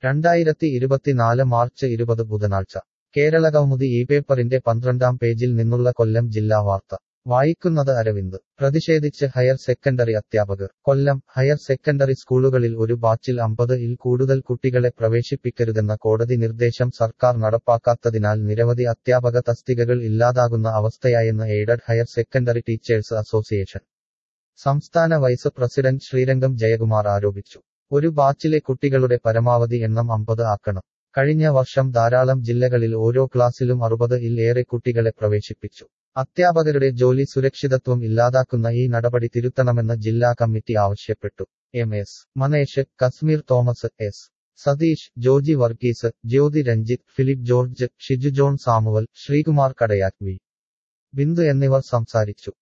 രണ്ടായിരത്തി ഇരുപത്തിനാല് മാർച്ച് ഇരുപത് ബുധനാഴ്ച കേരളകൗമുദി ഈ പേപ്പറിന്റെ പന്ത്രണ്ടാം പേജിൽ നിന്നുള്ള കൊല്ലം ജില്ലാ വാർത്ത വായിക്കുന്നത് അരവിന്ദ് പ്രതിഷേധിച്ച് ഹയർ സെക്കൻഡറി അധ്യാപകർ കൊല്ലം ഹയർ സെക്കൻഡറി സ്കൂളുകളിൽ ഒരു ബാച്ചിൽ അമ്പത് ഇൽ കൂടുതൽ കുട്ടികളെ പ്രവേശിപ്പിക്കരുതെന്ന കോടതി നിർദ്ദേശം സർക്കാർ നടപ്പാക്കാത്തതിനാൽ നിരവധി അധ്യാപക തസ്തികകൾ ഇല്ലാതാകുന്ന അവസ്ഥയായെന്ന് aided higher secondary teachers association സംസ്ഥാന വൈസ് പ്രസിഡന്റ് ശ്രീരംഗം ജയകുമാർ ആരോപിച്ചു ഒരു ബാച്ചിലെ കുട്ടികളുടെ പരമാവധി എണ്ണം അമ്പത് ആക്കണം കഴിഞ്ഞ വർഷം ധാരാളം ജില്ലകളിൽ ഓരോ ക്ലാസ്സിലും അറുപത് ഇൽ ഏറെ കുട്ടികളെ പ്രവേശിപ്പിച്ചു അധ്യാപകരുടെ ജോലി സുരക്ഷിതത്വം ഇല്ലാതാക്കുന്ന ഈ നടപടി തിരുത്തണമെന്ന് ജില്ലാ കമ്മിറ്റി ആവശ്യപ്പെട്ടു M S Manesh Kashmir Thomas S Satheesh Joji Varghese Jyothi Ranjith Philip George Shiju John Samuel Sreekumar Kadayattu V Bindu എന്നിവർ സംസാരിച്ചു